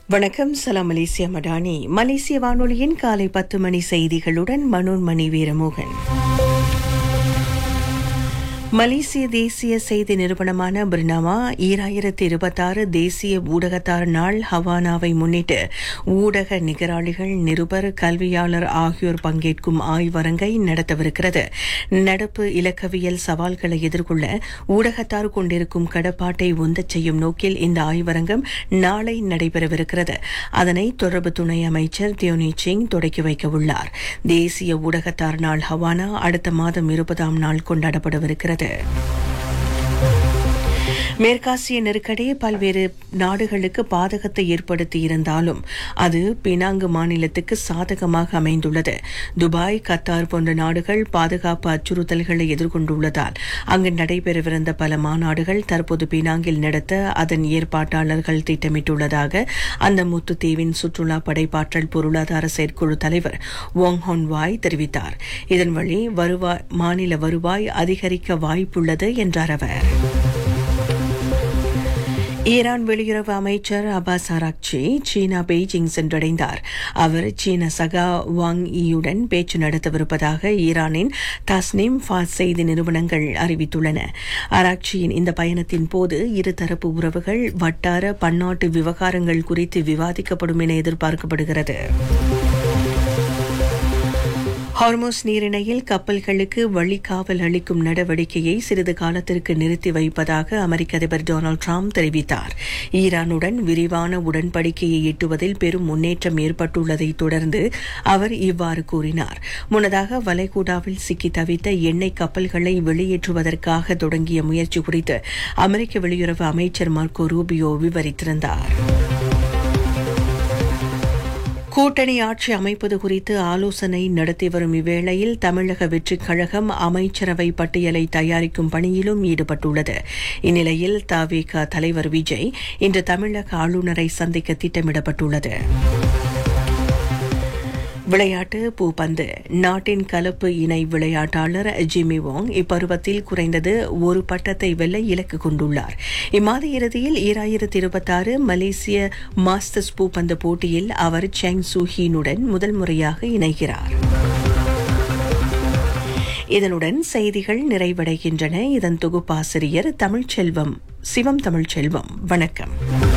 வணக்கம் சலாம் மலேசியா மடானி மலேசிய வானொலியின் காலை பத்து மணி செய்திகளுடன் மனோன்மணி வீரமோகன் மலேசிய தேசிய செய்தி நிறுவனமான பிர்னாமா ஈராயிரத்தி இருபத்தாறு தேசிய ஊடகத்தார் நாள் ஹவானாவை முன்னிட்டு ஊடக நிகராளிகள் நிருபர் கல்வியாளர் ஆகியோர் பங்கேற்கும் ஆய்வரங்கை நடத்தவிருக்கிறது நடப்பு இலக்கவியல் சவால்களை எதிர்கொள்ள ஊடகத்தார் கொண்டிருக்கும் கடப்பாட்டை உந்தச் செய்யும் நோக்கில் இந்த ஆய்வரங்கம் நாளை நடைபெறவிருக்கிறது அதனை தொடர்பு துணை அமைச்சர் தியோனி சிங் தொடக்கி வைக்க உள்ளார் தேசிய ஊடகத்தார் நாள் ஹவானா அடுத்த மாதம் இருபதாம் நாள் கொண்டாடப்படவிருக்கிறது மேற்காசிய நெருக்கடி பல்வேறு நாடுகளுக்கு பாதகத்தை ஏற்படுத்தி இருந்தாலும் அது பினாங்கு மாநிலத்துக்கு சாதகமாக அமைந்துள்ளது துபாய் கத்தார் போன்ற நாடுகள் பாதுகாப்பு அச்சுறுத்தல்களை எதிர்கொண்டுள்ளதால் அங்கு நடைபெறவிருந்த பல மாநாடுகள் தற்போது பினாங்கில் நடத்த அதன் ஏற்பாட்டாளர்கள் திட்டமிட்டுள்ளதாக அந்த முத்துத்தீவின் சுற்றுலா படைப்பாற்றல் பொருளாதார செயற்குழு தலைவர் வோங் ஹொன் வாய் தெரிவித்தார் இதன் வழி வருவாய் மாநில வருவாய் அதிகரிக்க வாய்ப்புள்ளது என்றார் அவர் ஈரான் வெளியுறவு அமைச்சர் அபாஸ் ஆராக்சி சீனா பெய்ஜிங் சென்றடைந்தார் அவர் சீன சகா வாங் ஈயுடன் பேச்சு நடத்தவிருப்பதாக ஈரானின் தஸ்னிம் ஃபாஸ் செய்தி நிறுவனங்கள் அறிவித்துள்ளன ஆராக்சியின் இந்த பயணத்தின் போது இருதரப்பு உறவுகள் வட்டார பன்னாட்டு விவகாரங்கள் குறித்து விவாதிக்கப்படும் என எதிர்பார்க்கப்படுகிறது ஹார்மோஸ் நீரிணையில் கப்பல்களுக்கு வழிகாவல் அளிக்கும் நடவடிக்கையை சிறிது காலத்திற்கு நிறுத்தி வைப்பதாக அமெரிக்க அதிபர் டொனால்டு டிரம்ப் தெரிவித்தார் ஈரானுடன் விரிவான உடன்படிக்கையை எட்டுவதில் பெரும் முன்னேற்றம் ஏற்பட்டுள்ளதை தொடர்ந்து அவர் இவ்வாறு கூறினார் முன்னதாக வளைகுடாவில் சிக்கி தவித்த எண்ணெய் கப்பல்களை வெளியேற்றுவதற்காக தொடங்கிய முயற்சி குறித்து அமெரிக்க வெளியுறவு அமைச்சர் மார்க்கோ ரூபியோ விவரித்திருந்தார் கூட்டணி ஆட்சி அமைப்பது குறித்து ஆலோசனை நடத்தி வரும் இவ்வேளையில் தமிழக வெற்றிக் கழகம் அமைச்சரவை பட்டியலை தயாரிக்கும் பணியிலும் ஈடுபட்டுள்ளது இந்நிலையில் தவிக தலைவர் விஜய் இன்று தமிழக ஆளுநரை சந்திக்க திட்டமிடப்பட்டுள்ளது விளையாட்டு பூப்பந்து நாட்டின் கலப்பு இணை விளையாட்டாளர் ஜிம்மி வாங் இப்பருவத்தில் குறைந்தது ஒரு பட்டத்தை வெல்ல இலக்கு கொண்டுள்ளார் இம்மாத இறுதியில் ஈராயிரத்தி இருபத்தாறு மலேசிய மாஸ்டர்ஸ் பூப்பந்து போட்டியில் அவர் செங் சூஹீனுடன் முதல் முறையாக இணைகிறார் இதனுடன் செய்திகள் நிறைவடைகின்றன இதன் தொகுப்பாசிரியர் தமிழ்ச்செல்வம் சிவம் தமிழ்ச்செல்வம் வணக்கம்